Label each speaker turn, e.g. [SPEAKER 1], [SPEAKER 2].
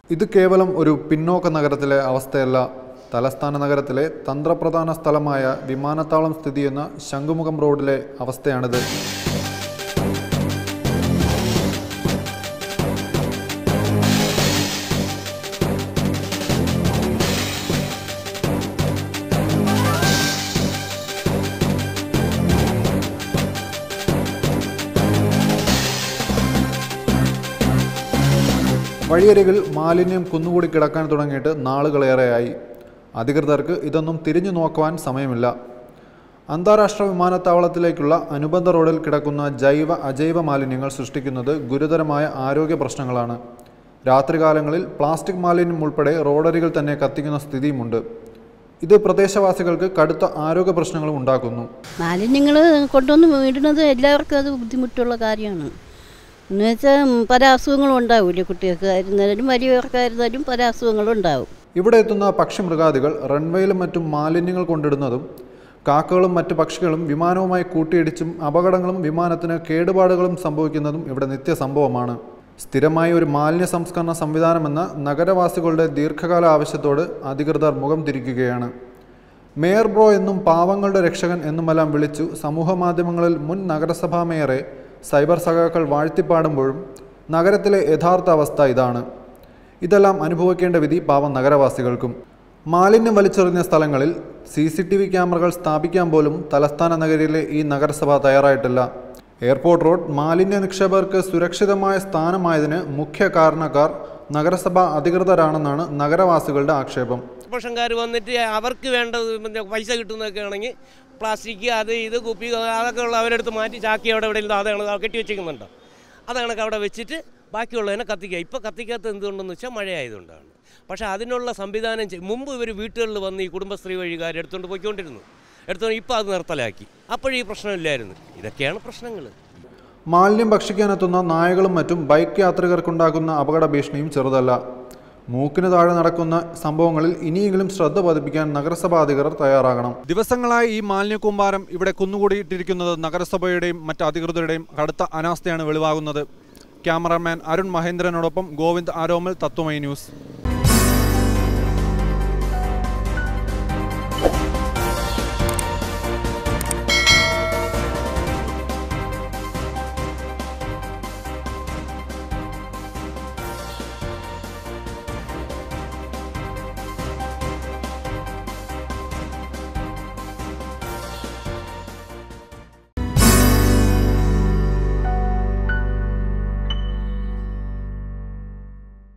[SPEAKER 1] ഇത് കേവലം ഒരു പിന്നോക്ക നഗരത്തിലെ അവസ്ഥയല്ല തലസ്ഥാന നഗരത്തിലെ തന്ത്രപ്രധാന സ്ഥലമായ വിമാനത്താവളം സ്ഥിതി ചെയ്യുന്ന ശംഖുമുഖം റോഡിലെ അവസ്ഥയാണിത് വഴിയരികിൽ മാലിന്യം കുന്നുകൂടി കിടക്കാൻ തുടങ്ങിയിട്ട് നാളുകളേറെയായി അധികൃതർക്ക് ഇതൊന്നും തിരിഞ്ഞു നോക്കുവാൻ സമയമില്ല അന്താരാഷ്ട്ര വിമാനത്താവളത്തിലേക്കുള്ള അനുബന്ധ റോഡിൽ കിടക്കുന്ന ജൈവ അജൈവ മാലിന്യങ്ങൾ സൃഷ്ടിക്കുന്നത് ഗുരുതരമായ ആരോഗ്യ പ്രശ്നങ്ങളാണ് രാത്രികാലങ്ങളിൽ പ്ലാസ്റ്റിക് മാലിന്യം ഉൾപ്പെടെ റോഡരികിൽ തന്നെ കത്തിക്കുന്ന സ്ഥിതിയുമുണ്ട് ഇത് പ്രദേശവാസികൾക്ക് കടുത്ത ആരോഗ്യ പ്രശ്നങ്ങളും ഉണ്ടാക്കുന്നു
[SPEAKER 2] മാലിന്യങ്ങൾ കൊണ്ടുവന്ന് വീടുന്നത് എല്ലാവർക്കും അത് ബുദ്ധിമുട്ടുള്ള കാര്യമാണ് എന്ന് വെച്ചാൽ പല അസുഖങ്ങളും ഉണ്ടാവില്ലേ കുട്ടികൾക്കായിരുന്നാലും വലിയവർക്കായിരുന്നാലും പല അസുഖങ്ങളും ഉണ്ടാവും
[SPEAKER 1] ഇവിടെ എത്തുന്ന പക്ഷിമൃഗാദികൾ റൺവേയിലും മറ്റും മാലിന്യങ്ങൾ കൊണ്ടിടുന്നതും കാക്കകളും മറ്റ് പക്ഷികളും വിമാനവുമായി കൂട്ടിയിടിച്ചും അപകടങ്ങളും വിമാനത്തിന് കേടുപാടുകളും സംഭവിക്കുന്നതും ഇവിടെ നിത്യസംഭവമാണ് സ്ഥിരമായി ഒരു മാലിന്യ സംസ്കരണ സംവിധാനമെന്ന നഗരവാസികളുടെ ദീർഘകാല ആവശ്യത്തോട് അധികൃതർ മുഖം തിരിക്കുകയാണ് മേയർ ബ്രോ എന്നും പാവങ്ങളുടെ രക്ഷകൻ എന്നുമെല്ലാം വിളിച്ചു സമൂഹ മാധ്യമങ്ങളിൽ മുൻ നഗരസഭാ മേയറെ സൈബർ സഖാക്കൾ വാഴ്ത്തിപ്പാടുമ്പോഴും നഗരത്തിലെ യഥാർത്ഥ അവസ്ഥ ഇതാണ് ഇതെല്ലാം അനുഭവിക്കേണ്ട വിധി പാവം നഗരവാസികൾക്കും മാലിന്യം വലിച്ചെറിഞ്ഞ സ്ഥലങ്ങളിൽ സി സി ടി വി ക്യാമറകൾ സ്ഥാപിക്കാൻ പോലും തലസ്ഥാന നഗരിയിലെ ഈ നഗരസഭ തയ്യാറായിട്ടില്ല എയർപോർട്ട് റോഡ് മാലിന്യ നിക്ഷേപകർക്ക് സുരക്ഷിതമായ സ്ഥാനമായതിന് മുഖ്യ കാരണക്കാർ നഗരസഭാ അധികൃതരാണെന്നാണ് നഗരവാസികളുടെ ആക്ഷേപം
[SPEAKER 3] കോർപ്പറേഷൻകാർ വന്നിട്ട് അവർക്ക് വേണ്ടത് പിന്നെ പൈസ കിട്ടുന്നതൊക്കെ ആണെങ്കിൽ പ്ലാസ്റ്റിക് അത് ഇത് കുപ്പി അതൊക്കെ ഉള്ള അവരെടുത്ത് മാറ്റി ചാക്കി അവിടെ എവിടെയെങ്കിലും അതാണ് കെട്ടി വെച്ചിരിക്കുന്നുണ്ടോ അതാണ് അവിടെ വെച്ചിട്ട് ബാക്കിയുള്ളതിനെ കത്തിക്കുക ഇപ്പോൾ കത്തിക്കാത്ത എന്തുകൊണ്ടെന്ന് വെച്ചാൽ മഴയായതുകൊണ്ടാണ് പക്ഷേ അതിനുള്ള സംവിധാനം ചെയ്- മുമ്പ് ഇവർ വീട്ടുകളിൽ വന്ന് ഈ കുടുംബശ്രീ വഴികാർ എടുത്തുകൊണ്ട് പോയിക്കൊണ്ടിരുന്നു എടുത്തുകൊണ്ട് ഇപ്പോൾ അത് നിർത്തലാക്കി അപ്പോഴീ പ്രശ്നമില്ലായിരുന്നു ഇതൊക്കെയാണ് പ്രശ്നങ്ങൾ
[SPEAKER 1] മാലിന്യം ഭക്ഷിക്കാനെത്തുന്ന നായകളും മറ്റും ബൈക്ക് യാത്രികർക്കുണ്ടാക്കുന്ന അപകട ഭീഷണിയും ചെറുതല്ല മൂക്കിന് താഴെ നടക്കുന്ന സംഭവങ്ങളിൽ ഇനിയെങ്കിലും ശ്രദ്ധ പതിപ്പിക്കാൻ നഗരസഭാ അധികൃതർ തയ്യാറാകണം ദിവസങ്ങളായി ഈ മാലിന്യ കൂമ്പാരം ഇവിടെ കുന്നുകൂടിയിട്ടിരിക്കുന്നത് നഗരസഭയുടെയും മറ്റ് അധികൃതരുടെയും കടുത്ത അനാസ്ഥയാണ് വെളിവാകുന്നത് ക്യാമറാമാൻ അരുൺ മഹേന്ദ്രനോടൊപ്പം ഗോവിന്ദ് ആരോമൽ തത്വമൈ ന്യൂസ്